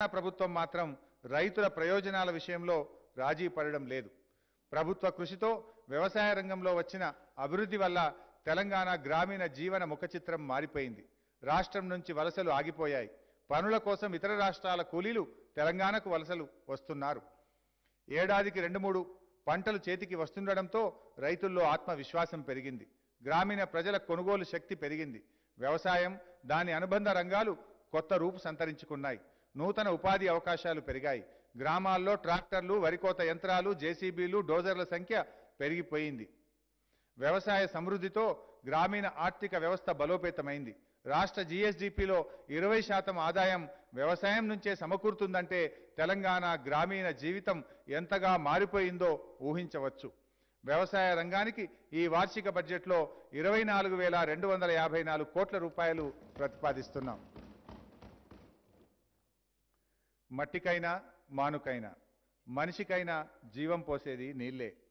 ప్రభుత్వం మాత్రం రైతుల ప్రయోజనాల విషయంలో రాజీ పడడం లేదు ప్రభుత్వ కృషితో వ్యవసాయ రంగంలో వచ్చిన అభివృద్ధి వల్ల తెలంగాణ గ్రామీణ జీవన ముఖచిత్రం మారిపోయింది రాష్ట్రం నుంచి వలసలు ఆగిపోయాయి పనుల కోసం ఇతర రాష్ట్రాల కూలీలు తెలంగాణకు వలసలు వస్తున్నారు ఏడాదికి రెండు మూడు పంటలు చేతికి వస్తుండడంతో రైతుల్లో ఆత్మవిశ్వాసం పెరిగింది గ్రామీణ ప్రజల కొనుగోలు శక్తి పెరిగింది వ్యవసాయం దాని అనుబంధ రంగాలు కొత్త రూపు సంతరించుకున్నాయి నూతన ఉపాధి అవకాశాలు పెరిగాయి గ్రామాల్లో ట్రాక్టర్లు వరికోత యంత్రాలు జేసీబీలు డోజర్ల సంఖ్య పెరిగిపోయింది వ్యవసాయ సమృద్ధితో గ్రామీణ ఆర్థిక వ్యవస్థ బలోపేతమైంది రాష్ట్ర జీఎస్డిపిలో ఇరవై శాతం ఆదాయం వ్యవసాయం నుంచే సమకూరుతుందంటే తెలంగాణ గ్రామీణ జీవితం ఎంతగా మారిపోయిందో ఊహించవచ్చు వ్యవసాయ రంగానికి ఈ వార్షిక బడ్జెట్లో ఇరవై నాలుగు వేల రెండు వందల యాభై నాలుగు కోట్ల రూపాయలు ప్రతిపాదిస్తున్నాం మట్టికైనా మానుకైనా మనిషికైనా జీవం పోసేది నీళ్ళే